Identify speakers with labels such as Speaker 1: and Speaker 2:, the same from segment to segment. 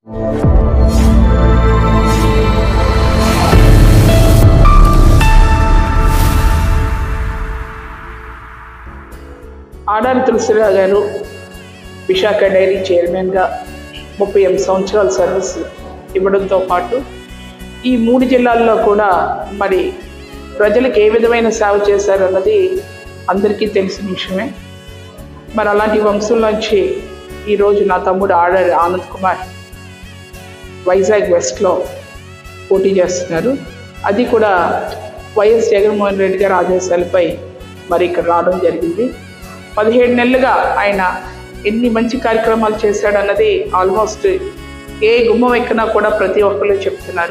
Speaker 1: ఆడారి తులసిరావు గారు విశాఖ డైరీ చైర్మన్గా ముప్పై ఎనిమిది సంవత్సరాల సర్వీస్ ఇవ్వడంతో పాటు ఈ మూడు జిల్లాల్లో కూడా మరి ప్రజలకు ఏ విధమైన సేవ చేశారన్నది అందరికీ తెలిసిన విషయమే మరి అలాంటి వంశంలోంచి ఈరోజు నా తమ్ముడు ఆడారి ఆనంద్ కుమార్ వైజాగ్ వెస్ట్లో పోటీ చేస్తున్నారు అది కూడా వైఎస్ జగన్మోహన్ రెడ్డి గారి ఆదేశాలపై మరి ఇక్కడ రావడం జరిగింది పదిహేడు నెలలుగా ఆయన ఎన్ని మంచి కార్యక్రమాలు చేశాడన్నది ఆల్మోస్ట్ ఏ గుమ్మం ఎక్కినా కూడా ప్రతి ఒక్కరు చెప్తున్నారు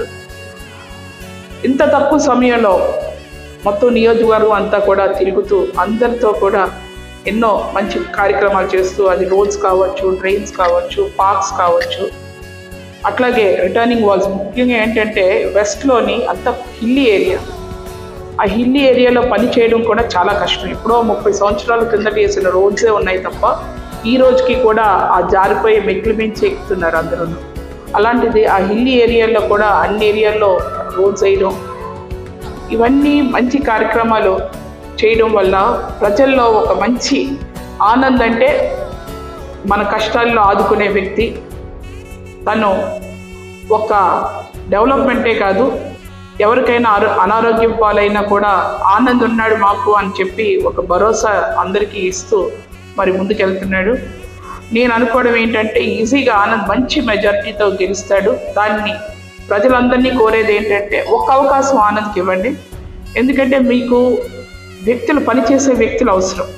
Speaker 1: ఇంత తక్కువ సమయంలో మొత్తం నియోజకవర్గం అంతా కూడా తిరుగుతూ అందరితో కూడా ఎన్నో మంచి కార్యక్రమాలు చేస్తూ అది రోడ్స్ కావచ్చు డ్రైన్స్ కావచ్చు పార్క్స్ కావచ్చు అట్లాగే రిటర్నింగ్ వాల్స్ ముఖ్యంగా ఏంటంటే వెస్ట్లోని అంత హిల్లీ ఏరియా ఆ హిల్లీ ఏరియాలో పని చేయడం కూడా చాలా కష్టం ఎప్పుడో ముప్పై సంవత్సరాల కిందట వేసిన రోడ్సే ఉన్నాయి తప్ప ఈ రోజుకి కూడా ఆ జారిపోయే మెట్లు మించి ఎక్కుతున్నారు అందరూ అలాంటిది ఆ హిల్లీ ఏరియాలో కూడా అన్ని ఏరియాల్లో రోడ్స్ వేయడం ఇవన్నీ మంచి కార్యక్రమాలు చేయడం వల్ల ప్రజల్లో ఒక మంచి ఆనందం అంటే మన కష్టాల్లో ఆదుకునే వ్యక్తి తను ఒక డెవలప్మెంటే కాదు ఎవరికైనా ఆరో అనారోగ్యం పాలైనా కూడా ఆనందం ఉన్నాడు మాకు అని చెప్పి ఒక భరోసా అందరికీ ఇస్తూ మరి ముందుకెళ్తున్నాడు నేను అనుకోవడం ఏంటంటే ఈజీగా ఆనంద్ మంచి మెజారిటీతో గెలుస్తాడు దాన్ని ప్రజలందరినీ కోరేది ఏంటంటే ఒక అవకాశం ఆనంద్కి ఇవ్వండి ఎందుకంటే మీకు వ్యక్తులు పనిచేసే వ్యక్తులు అవసరం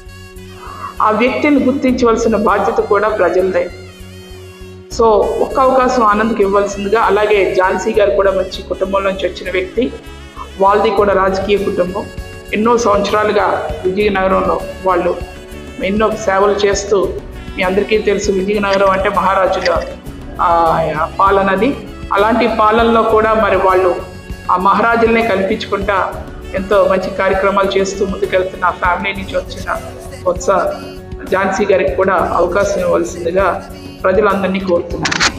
Speaker 1: ఆ వ్యక్తిని గుర్తించవలసిన బాధ్యత కూడా ప్రజలదే సో ఒక్క అవకాశం ఆనంద్కి ఇవ్వాల్సిందిగా అలాగే ఝాన్సీ గారు కూడా మంచి కుటుంబం నుంచి వచ్చిన వ్యక్తి వాళ్ళది కూడా రాజకీయ కుటుంబం ఎన్నో సంవత్సరాలుగా విజయనగరంలో వాళ్ళు ఎన్నో సేవలు చేస్తూ మీ అందరికీ తెలుసు విజయనగరం అంటే మహారాజుల ఆ, పాలనది అలాంటి పాలనలో కూడా మరి వాళ్ళు ఆ మహారాజులనే కల్పించుకుంటా ఎంతో మంచి కార్యక్రమాలు చేస్తూ ముందుకెళ్తున్న ఆ ఫ్యామిలీ నుంచి వచ్చిన కొత్త ఝాన్సీ గారికి కూడా అవకాశం ఇవ్వాల్సిందిగా ప్రజలందరినీ కోరుతున్నాను